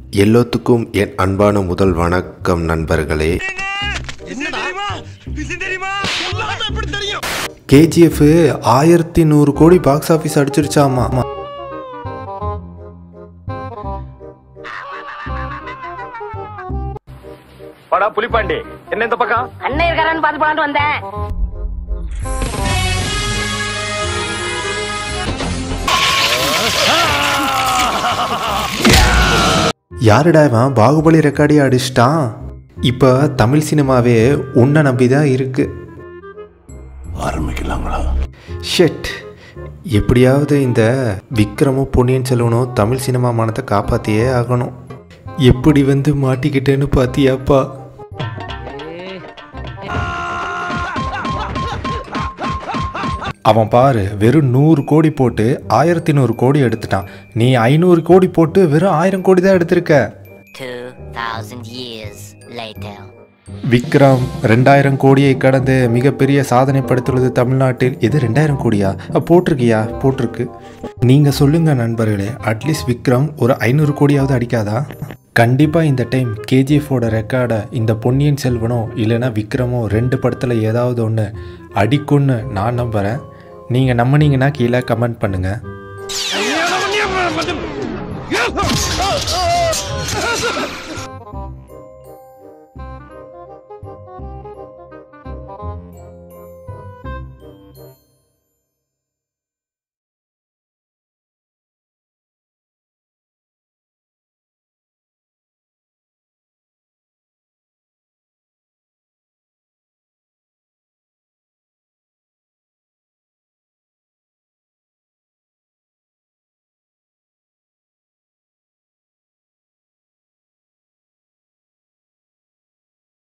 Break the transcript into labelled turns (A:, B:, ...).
A: எல்லோத்துக்கும் என் அன்பான முதல் வணக்கம் நண்பர்களே கேஜிஎஃப் ஆயிரத்தி நூறு கோடி பாக்ஸ் ஆஃபீஸ் அடிச்சிருச்சாமா
B: வாடா புலிப்பாண்டி என்ன இந்த பக்கம்
C: அண்ணன் இருக்காரான்னு பார்த்து போலான்னு வந்தேன்
A: யாருடா இவன் பாகுபலி ரெக்கார்டே அடிச்சிட்டான் இப்போ தமிழ் சினிமாவே உன்னை நம்பி தான் இருக்கு
D: ஆரம்பிக்கலாங்களா
A: ஷெட் எப்படியாவது இந்த விக்ரமும் பொன்னியின் செல்வனும் தமிழ் சினிமா மானத்தை காப்பாற்றியே ஆகணும் எப்படி வந்து மாட்டிக்கிட்டேன்னு பார்த்தியாப்பா அவன் பாரு வெறும் நூறு கோடி போட்டு ஆயிரத்தி நூறு கோடி எடுத்துட்டான் நீ ஐநூறு கோடி போட்டு வெறும் ஆயிரம் கோடி தான் எடுத்திருக்க
E: 2000 years later.
A: விக்ரம் ரெண்டாயிரம் கோடியை கடந்து மிகப்பெரிய சாதனை படுத்துள்ளது தமிழ்நாட்டில் இது ரெண்டாயிரம் கோடியா அ, போட்டிருக்கியா போட்டிருக்கு நீங்கள் சொல்லுங்க நண்பர்களே அட்லீஸ்ட் விக்ரம் ஒரு ஐநூறு கோடியாவது அடிக்காதா கண்டிப்பாக இந்த டைம் கேஜிஎஃபோட ரெக்கார்டை இந்த பொன்னியின் செல்வனோ இல்லைன்னா விக்ரமோ ரெண்டு படத்தில் ஏதாவது ஒன்று அடிக்கும்னு நான் நம்புகிறேன் நீங்கள் நம்பினீங்கன்னா கீழே கமெண்ட் பண்ணுங்கள்